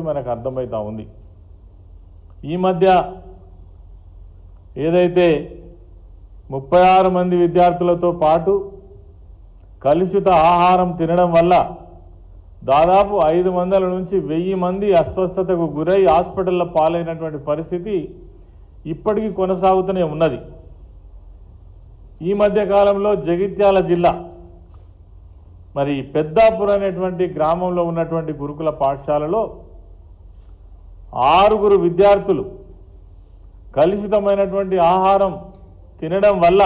మనకు అర్థమవుతా ఉంది ఈ మధ్య ఏదైతే ముప్పై ఆరు మంది విద్యార్థులతో పాటు కలుషిత ఆహారం తినడం వల్ల దాదాపు ఐదు వందల నుంచి వెయ్యి మంది అస్వస్థతకు గురై హాస్పిటల్లో పాలైనటువంటి పరిస్థితి ఇప్పటికీ కొనసాగుతూనే ఉన్నది ఈ మధ్య కాలంలో జగిత్యాల జిల్లా మరి పెద్దాపూర్ అనేటువంటి గ్రామంలో ఉన్నటువంటి గురుకుల పాఠశాలలో ఆరుగురు విద్యార్థులు కలుషితమైనటువంటి ఆహారం తినడం వల్ల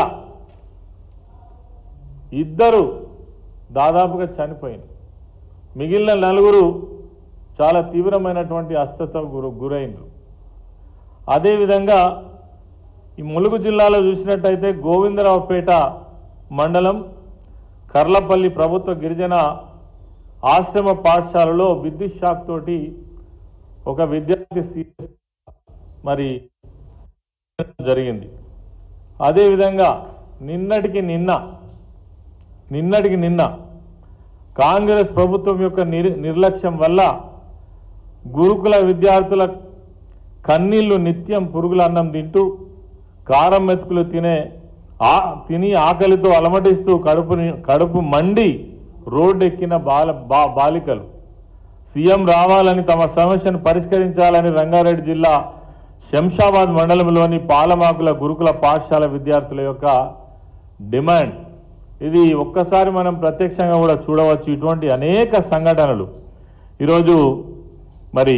ఇద్దరు దాదాపుగా చనిపోయింది మిగిలిన నలుగురు చాలా తీవ్రమైనటువంటి అస్వస్థతకు గురు గురైనరు అదేవిధంగా ఈ ములుగు జిల్లాలో చూసినట్టయితే గోవిందరావుపేట మండలం కర్లపల్లి ప్రభుత్వ గిరిజన ఆశ్రమ పాఠశాలలో విద్యుత్ షాక్ తోటి ఒక విద్యార్థి సీరియస్ మరి జరిగింది అదేవిధంగా నిన్నటికి నిన్న నిన్నటికి నిన్న కాంగ్రెస్ ప్రభుత్వం యొక్క నిర్ నిర్లక్ష్యం వల్ల గురుకుల విద్యార్థుల కన్నీళ్లు నిత్యం పురుగుల అన్నం తింటూ కారం మెతుకులు తినే ఆ తిని ఆకలితో అలమటిస్తూ కడుపుని కడుపు మండి రోడ్డెక్కిన బాల బా బాలికలు సీఎం రావాలని తమ సమస్యను పరిష్కరించాలని రంగారెడ్డి జిల్లా శంషాబాద్ మండలంలోని పాలమాకుల గురుకుల పాఠశాల విద్యార్థుల యొక్క డిమాండ్ ఇది ఒక్కసారి మనం ప్రత్యక్షంగా కూడా చూడవచ్చు ఇటువంటి అనేక సంఘటనలు ఈరోజు మరి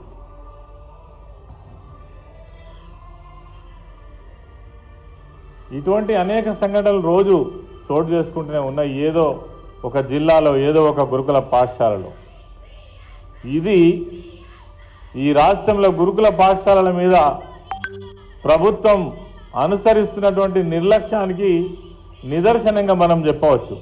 ఇటువంటి అనేక సంఘటనలు రోజు చోటు చేసుకుంటూనే ఉన్నాయి ఏదో ఒక జిల్లాలో ఏదో ఒక గురుకుల పాఠశాలలో ఇది ఈ రాష్ట్రంలో గురుకుల పాఠశాలల మీద ప్రభుత్వం అనుసరిస్తున్నటువంటి నిర్లక్ష్యానికి నిదర్శనంగా మనం చెప్పవచ్చు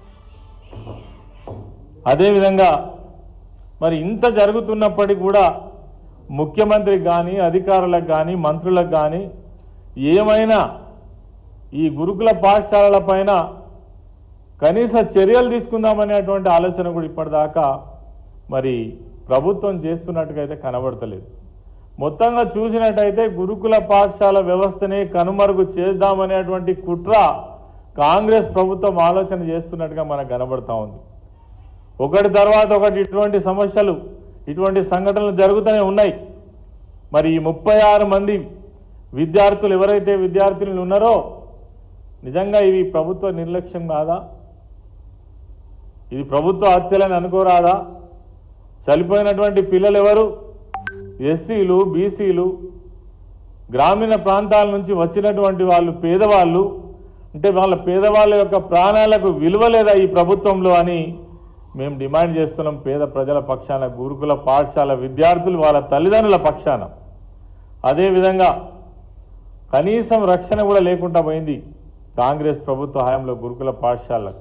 అదేవిధంగా మరి ఇంత జరుగుతున్నప్పటికీ కూడా ముఖ్యమంత్రికి కానీ అధికారులకు కానీ మంత్రులకు కానీ ఏమైనా ఈ గురుకుల పాఠశాలల పైన కనీస చర్యలు తీసుకుందామనేటువంటి ఆలోచన కూడా ఇప్పటిదాకా మరి ప్రభుత్వం చేస్తున్నట్టుగా అయితే కనబడతలేదు మొత్తంగా చూసినట్టయితే గురుకుల పాఠశాల వ్యవస్థని కనుమరుగు చేద్దామనేటువంటి కుట్ర కాంగ్రెస్ ప్రభుత్వం ఆలోచన చేస్తున్నట్టుగా మనకు కనబడతా ఉంది ఒకటి తర్వాత ఒకటి ఇటువంటి సమస్యలు ఇటువంటి సంఘటనలు జరుగుతూనే ఉన్నాయి మరి ఈ ముప్పై ఆరు మంది విద్యార్థులు ఎవరైతే విద్యార్థులు ఉన్నారో నిజంగా ఇవి ప్రభుత్వ నిర్లక్ష్యం కాదా ఇది ప్రభుత్వ హత్యలని అనుకోరాదా చనిపోయినటువంటి పిల్లలు ఎవరు ఎస్సీలు బీసీలు గ్రామీణ ప్రాంతాల నుంచి వచ్చినటువంటి వాళ్ళు పేదవాళ్ళు అంటే వాళ్ళ పేదవాళ్ళ యొక్క ప్రాణాలకు విలువ లేదా ఈ ప్రభుత్వంలో అని మేము డిమాండ్ చేస్తున్నాం పేద ప్రజల పక్షాన గురుకుల పాఠశాల విద్యార్థులు వాళ్ళ తల్లిదండ్రుల పక్షాన అదేవిధంగా కనీసం రక్షణ కూడా లేకుండా పోయింది కాంగ్రెస్ ప్రభుత్వ హయాంలో గురుకుల పాఠశాలకు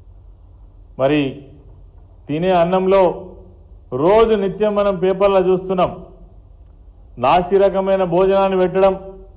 మరి తినే అన్నంలో రోజు నిత్యం మనం పేపర్లో చూస్తున్నాం నాసి రకమైన భోజనాన్ని పెట్టడం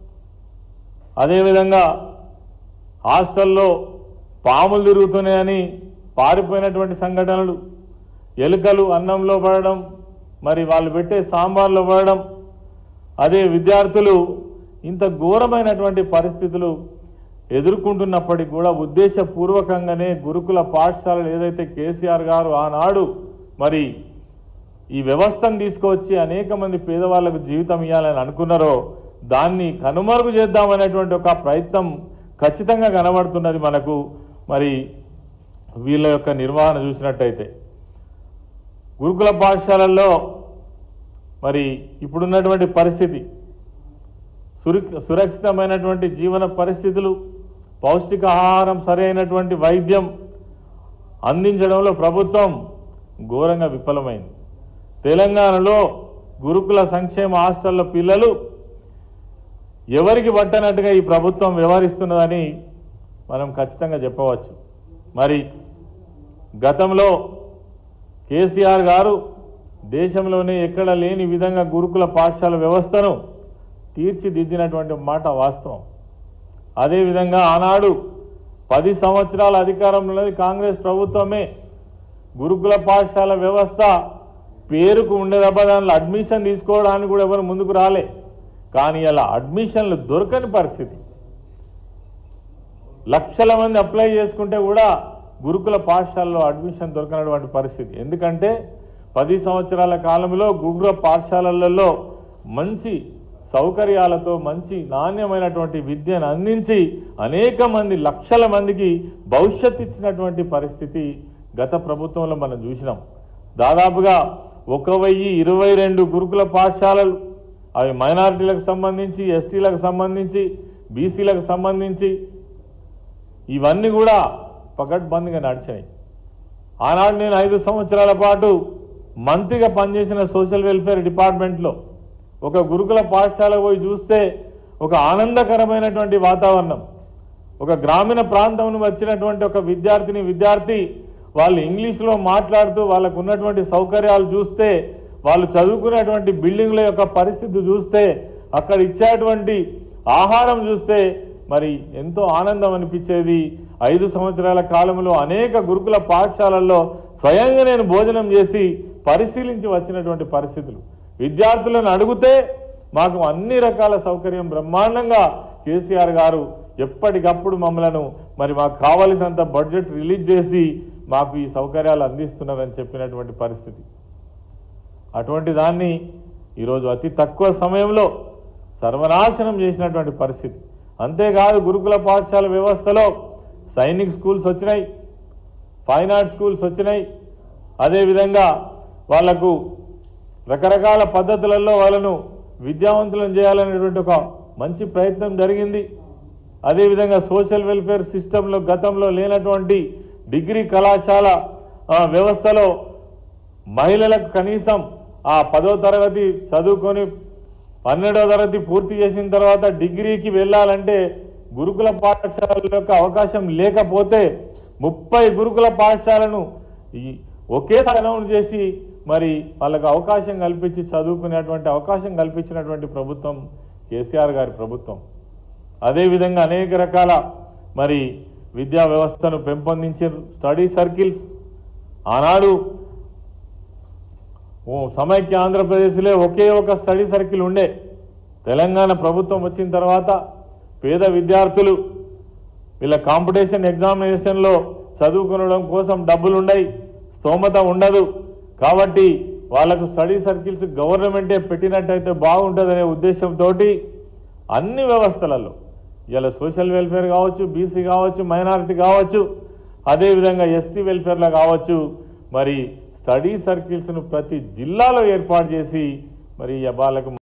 అదేవిధంగా హాస్టల్లో పాములు తిరుగుతున్నాయని పారిపోయినటువంటి సంఘటనలు ఎలుకలు అన్నంలో పడడం మరి వాళ్ళు పెట్టే సాంబార్లో పడడం అదే విద్యార్థులు ఇంత ఘోరమైనటువంటి పరిస్థితులు ఎదుర్కొంటున్నప్పటికీ కూడా ఉద్దేశపూర్వకంగానే గురుకుల పాఠశాలలు ఏదైతే కేసీఆర్ గారు ఆనాడు మరి ఈ వ్యవస్థను తీసుకొచ్చి అనేక మంది పేదవాళ్లకు జీవితం ఇవ్వాలని అనుకున్నారో దాన్ని కనుమరుగు చేద్దామనేటువంటి ఒక ప్రయత్నం ఖచ్చితంగా కనబడుతున్నది మనకు మరి వీళ్ళ యొక్క నిర్వహణ చూసినట్టయితే గురుకుల పాఠశాలల్లో మరి ఇప్పుడున్నటువంటి పరిస్థితి సురి సురక్షితమైనటువంటి జీవన పరిస్థితులు పౌష్టికాహారం సరైనటువంటి వైద్యం అందించడంలో ప్రభుత్వం ఘోరంగా విఫలమైంది తెలంగాణలో గురుకుల సంక్షేమ హాస్టళ్ల పిల్లలు ఎవరికి పట్టనట్టుగా ఈ ప్రభుత్వం వ్యవహరిస్తున్నదని మనం ఖచ్చితంగా చెప్పవచ్చు మరి గతంలో కేసీఆర్ గారు దేశంలోనే ఎక్కడ లేని విధంగా గురుకుల పాఠశాల వ్యవస్థను తీర్చిదిద్దినటువంటి మాట వాస్తవం అదేవిధంగా ఆనాడు పది సంవత్సరాల అధికారంలో ఉన్నది కాంగ్రెస్ ప్రభుత్వమే గురుకుల పాఠశాల వ్యవస్థ పేరుకు ఉండేదబ్బా దానిలో అడ్మిషన్ తీసుకోవడానికి కూడా ఎవరు ముందుకు రాలే కానీ అలా అడ్మిషన్లు దొరకని పరిస్థితి లక్షల మంది అప్లై చేసుకుంటే కూడా గురుకుల పాఠశాలలో అడ్మిషన్ దొరకనటువంటి పరిస్థితి ఎందుకంటే పది సంవత్సరాల కాలంలో గురుకుల పాఠశాలలలో మంచి సౌకర్యాలతో మంచి నాణ్యమైనటువంటి విద్యను అందించి అనేక మంది లక్షల మందికి భవిష్యత్తు ఇచ్చినటువంటి పరిస్థితి గత ప్రభుత్వంలో మనం చూసినాం దాదాపుగా ఒక వెయ్యి ఇరవై రెండు గురుకుల పాఠశాలలు అవి మైనారిటీలకు సంబంధించి ఎస్టీలకు సంబంధించి బీసీలకు సంబంధించి ఇవన్నీ కూడా పకడ్బందీగా నడిచాయి ఆనాడు నేను ఐదు సంవత్సరాల పాటు మంత్రిగా పనిచేసిన సోషల్ వెల్ఫేర్ డిపార్ట్మెంట్లో ఒక గురుకుల పాఠశాలకు పోయి చూస్తే ఒక ఆనందకరమైనటువంటి వాతావరణం ఒక గ్రామీణ ప్రాంతం నుండి వచ్చినటువంటి ఒక విద్యార్థిని విద్యార్థి వాళ్ళు ఇంగ్లీష్లో మాట్లాడుతూ వాళ్ళకు ఉన్నటువంటి సౌకర్యాలు చూస్తే వాళ్ళు చదువుకునేటువంటి బిల్డింగ్ల యొక్క పరిస్థితి చూస్తే అక్కడ ఇచ్చేటువంటి ఆహారం చూస్తే మరి ఎంతో ఆనందం అనిపించేది ఐదు సంవత్సరాల కాలంలో అనేక గురుకుల పాఠశాలల్లో స్వయంగా నేను భోజనం చేసి పరిశీలించి వచ్చినటువంటి పరిస్థితులు విద్యార్థులను అడిగితే మాకు అన్ని రకాల సౌకర్యం బ్రహ్మాండంగా కేసీఆర్ గారు ఎప్పటికప్పుడు మమ్మలను మరి మాకు కావలసినంత బడ్జెట్ రిలీజ్ చేసి మాకు ఈ సౌకర్యాలు అందిస్తున్నారని చెప్పినటువంటి పరిస్థితి అటువంటి దాన్ని ఈరోజు అతి తక్కువ సమయంలో సర్వనాశనం చేసినటువంటి పరిస్థితి అంతేకాదు గురుకుల పాఠశాల వ్యవస్థలో సైనిక్ స్కూల్స్ వచ్చినాయి ఫైన్ ఆర్ట్ స్కూల్స్ వచ్చినాయి అదేవిధంగా వాళ్లకు రకరకాల పద్ధతులలో వాళ్ళను విద్యావంతులను చేయాలనేటువంటి ఒక మంచి ప్రయత్నం జరిగింది అదేవిధంగా సోషల్ వెల్ఫేర్ సిస్టంలో గతంలో లేనటువంటి డిగ్రీ కళాశాల ఆ, వ్యవస్థలో మహిళలకు కనీసం ఆ పదో తరగతి చదువుకొని పన్నెండవ తరగతి పూర్తి చేసిన తర్వాత డిగ్రీకి వెళ్ళాలంటే గురుకుల పాఠశాల యొక్క అవకాశం లేకపోతే ముప్పై గురుకుల పాఠశాలను ఈ ఒకేసారి అనౌన్స్ చేసి మరి వాళ్ళకు అవకాశం కల్పించి చదువుకునేటువంటి అవకాశం కల్పించినటువంటి ప్రభుత్వం కేసీఆర్ గారి ప్రభుత్వం అదేవిధంగా అనేక రకాల మరి విద్యా వ్యవస్థను పెంపొందించారు స్టడీ సర్కిల్స్ ఆనాడు ఓ సమైక్య ఆంధ్రప్రదేశ్లో ఒకే ఒక స్టడీ సర్కిల్ ఉండే తెలంగాణ ప్రభుత్వం వచ్చిన తర్వాత పేద విద్యార్థులు వీళ్ళ కాంపిటీషన్ ఎగ్జామినేషన్లో చదువుకోవడం కోసం డబ్బులు ఉండయి స్తోమత ఉండదు కాబట్టి వాళ్ళకు స్టడీ సర్కిల్స్ గవర్నమెంటే పెట్టినట్టయితే బాగుంటుందనే ఉద్దేశంతో అన్ని వ్యవస్థలలో ఇలా సోషల్ వెల్ఫేర్ కావచ్చు బీసీ కావచ్చు మైనారిటీ కావచ్చు అదేవిధంగా ఎస్టీ వెల్ఫేర్లో కావచ్చు మరి స్టడీ సర్కిల్స్ను ప్రతి జిల్లాలో ఏర్పాటు చేసి మరి వాళ్ళకు